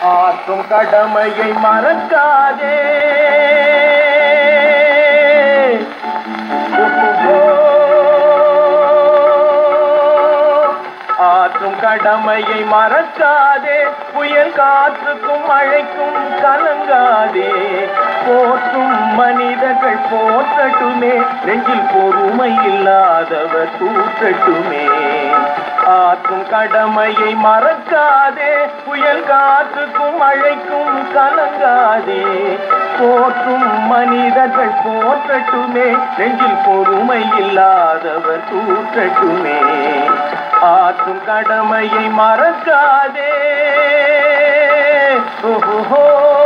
ஆற்றும் கடமையை மறக்காதே ஆற்றும் கடமையை மறக்காதே புயல் காற்றுக்கும் மழைக்கும் கலங்காதே போற்றும் மனிதர்கள் போற்றட்டுமே நெஞ்சில் பொறுமை இல்லாதவர் தூற்றட்டுமே ஆற்றும் கடமையை மறக்காதே புயல் காற்றுக்கும் மழைக்கும் கலங்காதே போற்றும் மனிதர்கள் போற்றட்டுமே நெஞ்சில் பொறுமை இல்லாதவர் தூற்றட்டுமே ஆற்றும் கடமையை மறக்காதே ஓஹோ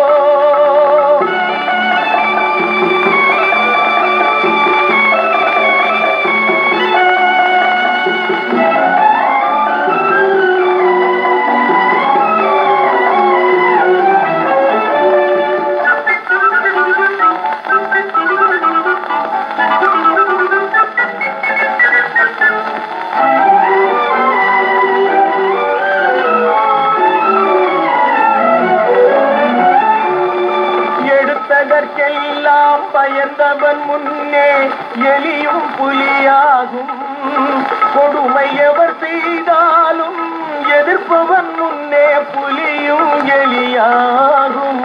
எடுத்ததற்கெல்லாம் பயந்தவன் முன்னே எலியும் புலியாகும் கொடுமை எவர் செய்தாலும் எதிர்ப்பவன் முன்னே புலியும் எலியாகும்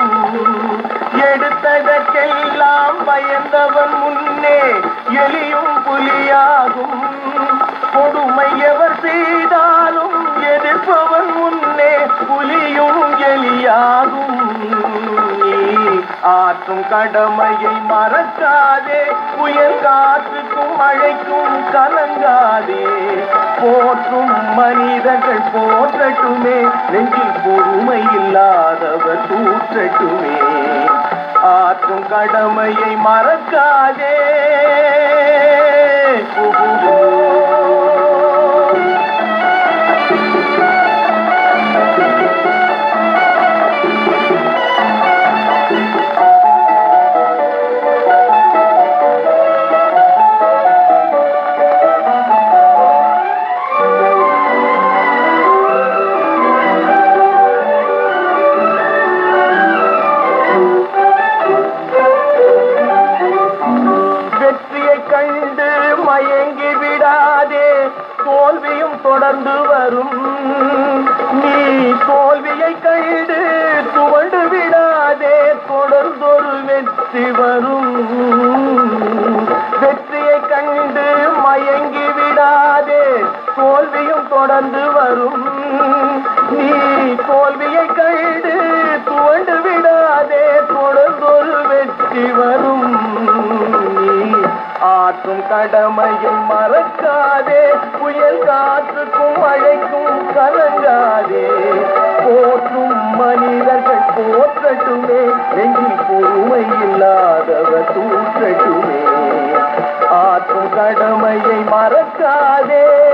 எடுத்ததற்கெல்லாம் பயந்தவன் முன்னே எலியும் புலியாகும் கொடுமை எவர் செய்தாலும் எதிர்ப்பவன் முன்னே புலியும் எலியாகும் நீ ஆற்றும் கடமையை மறக்காதே புயல் காற்றுக்கும் மழைக்கும் கலங்காதே போற்றும் மனிதர்கள் போற்றட்டுமே நெஞ்சில் பொறுமை இல்லாதவர் தூற்றட்டுமே ஆற்றும் கடமையை மறக்காதே ஓஹோ வெற்றியை கண்டு மயங்கி விடாதே தோல்வியும் தொடர்ந்து வரும் நீ தோல்வியை கண்டு துவண்டு விடாதே தொடர்ந்தொரு வெற்றி வரும் வெற்றியை கண்டு மயங்கி விடாதே தோல்வியும் தொடர்ந்து வரும் நீ தோல்வியை கண்டு துவண்டு விடாதே தொடர்ந்தொரு வெற்றி வரும் நீ ஆற்றும் கடமையை மறக்காதே புயல் காற்றுக்கும் மழைக்கும் கலங்காதே போற்றும் மனிதர்கள் போற்றட்டுமே நெஞ்சில் பொறுமை இல்லாதவர் தூற்றட்டுமே ஆற்றும் கடமையை மறக்காதே